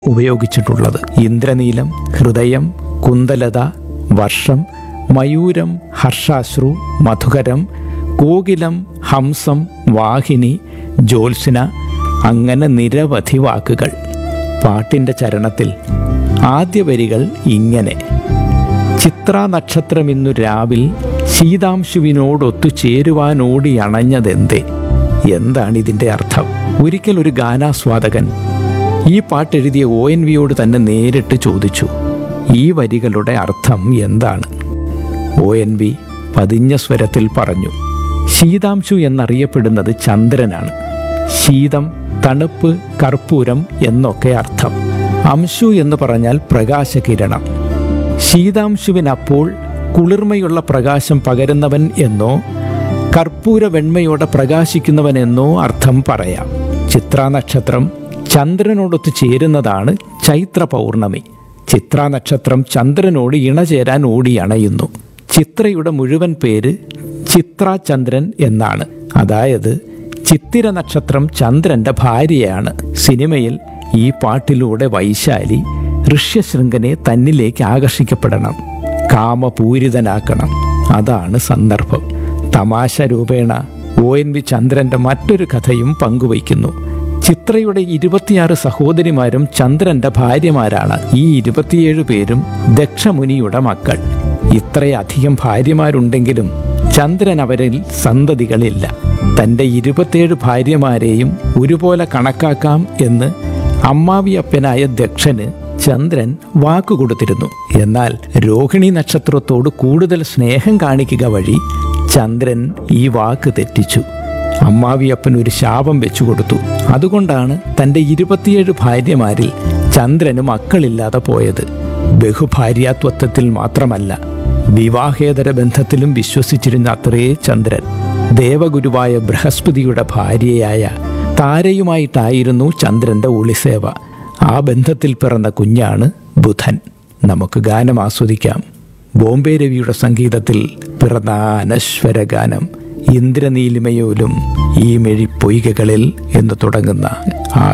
ഉപയോഗിച്ചിട്ടുള്ളത് ഇന്ദ്രനീലം ഹൃദയം കുന്തലത വർഷം മയൂരം ഹർഷാശ്രു മധുകരം കോകിലം ഹംസം വാഹിനി ജ്യോത്സ്ന അങ്ങനെ നിരവധി വാക്കുകൾ പാട്ടിൻ്റെ ചരണത്തിൽ ആദ്യ വരികൾ ഇങ്ങനെ ചിത്ര നക്ഷത്രമിന്നു രാവിൽ ശീതാംശുവിനോടൊത്തു ചേരുവാനോടി അണഞ്ഞതെന്തേ എന്താണ് ഇതിൻ്റെ അർത്ഥം ഒരിക്കൽ ഒരു ഗാനാസ്വാദകൻ ഈ പാട്ടെഴുതിയ ഒ എൻ വിയോട് തന്നെ നേരിട്ട് ചോദിച്ചു ഈ വരികളുടെ അർത്ഥം എന്താണ് ഒ എൻ വി പതിഞ്ഞ സ്വരത്തിൽ പറഞ്ഞു ശീതാംശു എന്നറിയപ്പെടുന്നത് ചന്ദ്രനാണ് ശീതം തണുപ്പ് കർപ്പൂരം എന്നൊക്കെ അർത്ഥം അംശു എന്ന് പറഞ്ഞാൽ പ്രകാശകിരണം ശീതാംശുവിനപ്പോൾ കുളിർമയുള്ള പ്രകാശം പകരുന്നവൻ എന്നോ കർപ്പൂര വെണ്മയോടെ പ്രകാശിക്കുന്നവനെന്നോ അർത്ഥം പറയാം ചിത്രാ നക്ഷത്രം ചന്ദ്രനോടൊത്ത് ചേരുന്നതാണ് ചൈത്ര പൗർണമി ചിത്രാ നക്ഷത്രം ചന്ദ്രനോട് ഇണചേരാൻ ഓടി അണയുന്നു ചിത്രയുടെ മുഴുവൻ പേര് ചിത്രാചന്ദ്രൻ എന്നാണ് അതായത് ചിത്തിര നക്ഷത്രം ചന്ദ്രന്റെ ഭാര്യയാണ് സിനിമയിൽ ഈ പാട്ടിലൂടെ വൈശാലി ഋഷ്യശൃംഖനെ തന്നിലേക്ക് ആകർഷിക്കപ്പെടണം കാമപൂരിതനാക്കണം അതാണ് സന്ദർഭം തമാശ രൂപേണ ഒ എൻ വി ചന്ദ്രന്റെ മറ്റൊരു കഥയും പങ്കുവയ്ക്കുന്നു ചിത്രയുടെ ഇരുപത്തിയാറ് സഹോദരിമാരും ചന്ദ്രന്റെ ഭാര്യമാരാണ് ഈ ഇരുപത്തിയേഴ് പേരും ദക്ഷമുനിയുടെ മക്കൾ ഇത്രയധികം ഭാര്യമാരുണ്ടെങ്കിലും ചന്ദ്രൻ അവരിൽ സന്തതികളില്ല തൻ്റെ ഇരുപത്തിയേഴ് ഭാര്യമാരെയും ഒരുപോലെ കണക്കാക്കാം എന്ന് അമ്മാവിയപ്പനായ ദക്ഷന് ചന്ദ്രൻ വാക്കുകൊടുത്തിരുന്നു എന്നാൽ രോഹിണി നക്ഷത്രത്തോട് കൂടുതൽ സ്നേഹം കാണിക്കുക വഴി ചന്ദ്രൻ ഈ വാക്ക് തെറ്റിച്ചു അമ്മാവിയപ്പൻ ഒരു ശാപം വെച്ചു കൊടുത്തു അതുകൊണ്ടാണ് തൻ്റെ ഇരുപത്തിയേഴ് ഭാര്യമാരിൽ ചന്ദ്രന് മക്കളില്ലാതെ പോയത് ബഹുഭാര്യാത്വത്വത്തിൽ മാത്രമല്ല വിവാഹേതര ബന്ധത്തിലും വിശ്വസിച്ചിരുന്ന അത്രേ ചന്ദ്രൻ ദേവഗുരുവായ ബൃഹസ്പതിയുടെ ഭാര്യയായ താരയുമായിട്ടായിരുന്നു ചന്ദ്രന്റെ ഒളിസേവ ആ ബന്ധത്തിൽ പിറന്ന കുഞ്ഞാണ് ബുധൻ നമുക്ക് ഗാനം ആസ്വദിക്കാം ബോംബെ രവിയുടെ സംഗീതത്തിൽ പിറന്ന ആ അനശ്വര ഗാനം ഇന്ദ്രനീലിമയോലും ഈ മെഴി പൊയ്കകളിൽ എന്ന് തുടങ്ങുന്ന ആ